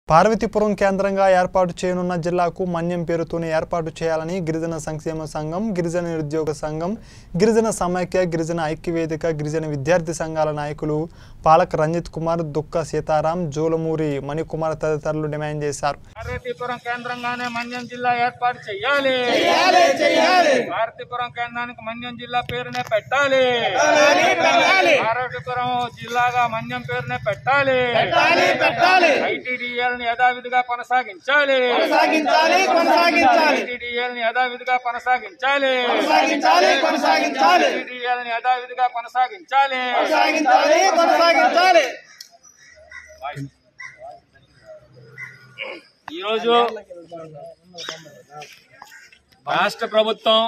పార్వతీపురం కేంద్రంగా ఏర్పాటు చేయనున్న జిల్లాకు మన్యం పేరుతోనే ఏర్పాటు చేయాలని గిరిజన సంక్షేమ సంఘం గిరిజన నిరుద్యోగ సంఘం గిరిజన సమైక్య గిరిజన ఐక్యవేదిక గిరిజన విద్యార్థి సంఘాల నాయకులు పాలక్ రంజిత్ కుమార్ దుక్క సీతారాం జోలమూరి మణికుమార్ తదితరులు డిమాండ్ చేశారు పార్వతీపురం కేంద్రంగానే మన్యం జిల్లా ఏర్పాటు చెయ్యాలి పార్వతీపురం కేంద్రానికి మన్యం జిల్లా పేరునే పెట్టాలి పార్వతీపురం జిల్లాగా మన్యం పేరునే పెట్టాలి ఐటీడీఎల్ ని యథావిధిగా కొనసాగించాలి కొనసాగించాలి కొనసాగించాలి ఐటీడీఎల్ ని యథావిధిగా కొనసాగించాలి కొనసాగించాలి కొనసాగించాలి ఐటీడీఎల్ ని యథావిధిగా కొనసాగించాలి కొనసాగించాలి కొనసాగించాలి ఈరోజు రాష్ట్ర ప్రభుత్వం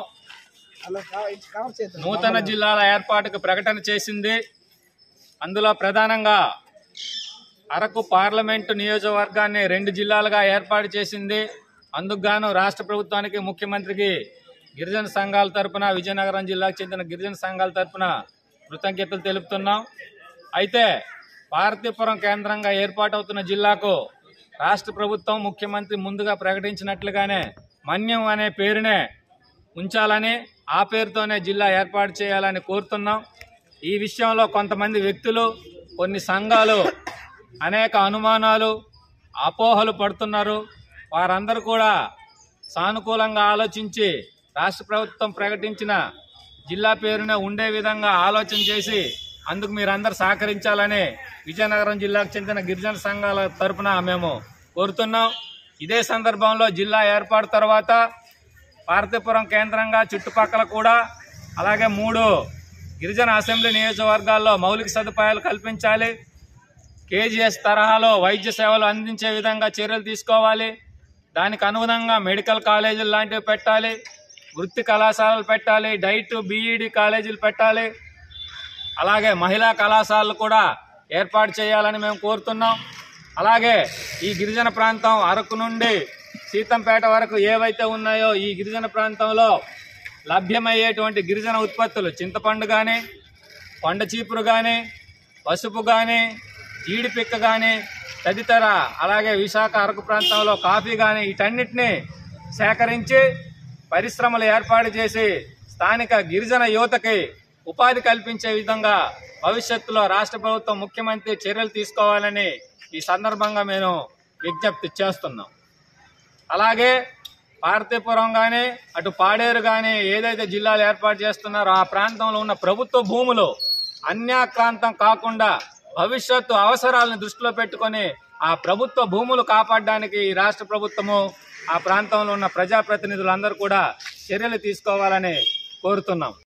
నూతన జిల్లాల ఏర్పాటుకు ప్రకటన చేసింది అందులో ప్రధానంగా అరకు పార్లమెంటు నియోజకవర్గాన్ని రెండు జిల్లాలుగా ఏర్పాటు చేసింది అందుకు గాను రాష్ట్ర ప్రభుత్వానికి ముఖ్యమంత్రికి గిరిజన సంఘాల తరపున విజయనగరం జిల్లాకు చెందిన గిరిజన సంఘాల తరపున కృతజ్ఞతలు తెలుపుతున్నాం అయితే పార్వతీపురం కేంద్రంగా ఏర్పాటవుతున్న జిల్లాకు రాష్ట్ర ప్రభుత్వం ముఖ్యమంత్రి ముందుగా ప్రకటించినట్లుగానే మన్యం అనే పేరునే ఉంచాలని ఆ పేరుతోనే జిల్లా ఏర్పాటు చేయాలని కోరుతున్నాం ఈ విషయంలో కొంతమంది వ్యక్తులు కొన్ని సంఘాలు అనేక అనుమానాలు అపోహలు పడుతున్నారు వారందరూ కూడా సానుకూలంగా ఆలోచించి రాష్ట్ర ప్రభుత్వం ప్రకటించిన జిల్లా పేరునే ఉండే విధంగా ఆలోచన చేసి అందుకు మీరందరూ సహకరించాలని విజయనగరం జిల్లాకు చెందిన గిరిజన సంఘాల తరపున మేము కోరుతున్నాం ఇదే సందర్భంలో జిల్లా ఏర్పాటు తర్వాత పార్వతీపురం కేంద్రంగా చుట్టుపక్కల కూడా అలాగే మూడు గిరిజన అసెంబ్లీ నియోజకవర్గాల్లో మౌలిక సదుపాయాలు కల్పించాలి కేజీఎస్ తరహాలో వైద్య సేవలు అందించే విధంగా చర్యలు తీసుకోవాలి దానికి అనుగుణంగా మెడికల్ కాలేజీలు లాంటివి పెట్టాలి వృత్తి కళాశాలలు పెట్టాలి డైట్ బీఈడి కాలేజీలు పెట్టాలి అలాగే మహిళా కళాశాలలు కూడా ఏర్పాటు చేయాలని మేము కోరుతున్నాం అలాగే ఈ గిరిజన ప్రాంతం అరకు నుండి సీతంపేట వరకు ఏవైతే ఉన్నాయో ఈ గిరిజన ప్రాంతంలో లభ్యమయ్యేటువంటి గిరిజన ఉత్పత్తులు చింతపండు కానీ కొండ చీపురు కానీ పసుపు కానీ జీడిపిక్క కానీ తదితర అలాగే విశాఖ అరకు ప్రాంతంలో కాఫీ కానీ వీటన్నిటిని సేకరించి పరిశ్రమలు ఏర్పాటు చేసి స్థానిక గిరిజన యువతకి ఉపాధి కల్పించే విధంగా భవిష్యత్తులో రాష్ట్ర ప్రభుత్వం ముఖ్యమంత్రి చర్యలు తీసుకోవాలని ఈ సందర్భంగా మేము విజ్ఞప్తి చేస్తున్నాం అలాగే పార్తీపురం కానీ అటు పాడేరు కానీ ఏదైతే జిల్లాలు ఏర్పాటు చేస్తున్నారో ఆ ప్రాంతంలో ఉన్న ప్రభుత్వ భూములు అన్యాక్రాంతం కాకుండా భవిష్యత్తు అవసరాలను దృష్టిలో పెట్టుకొని ఆ ప్రభుత్వ భూములు కాపాడడానికి ఈ రాష్ట్ర ప్రభుత్వము ఆ ప్రాంతంలో ఉన్న ప్రజాప్రతినిధులందరూ కూడా చర్యలు తీసుకోవాలని కోరుతున్నాం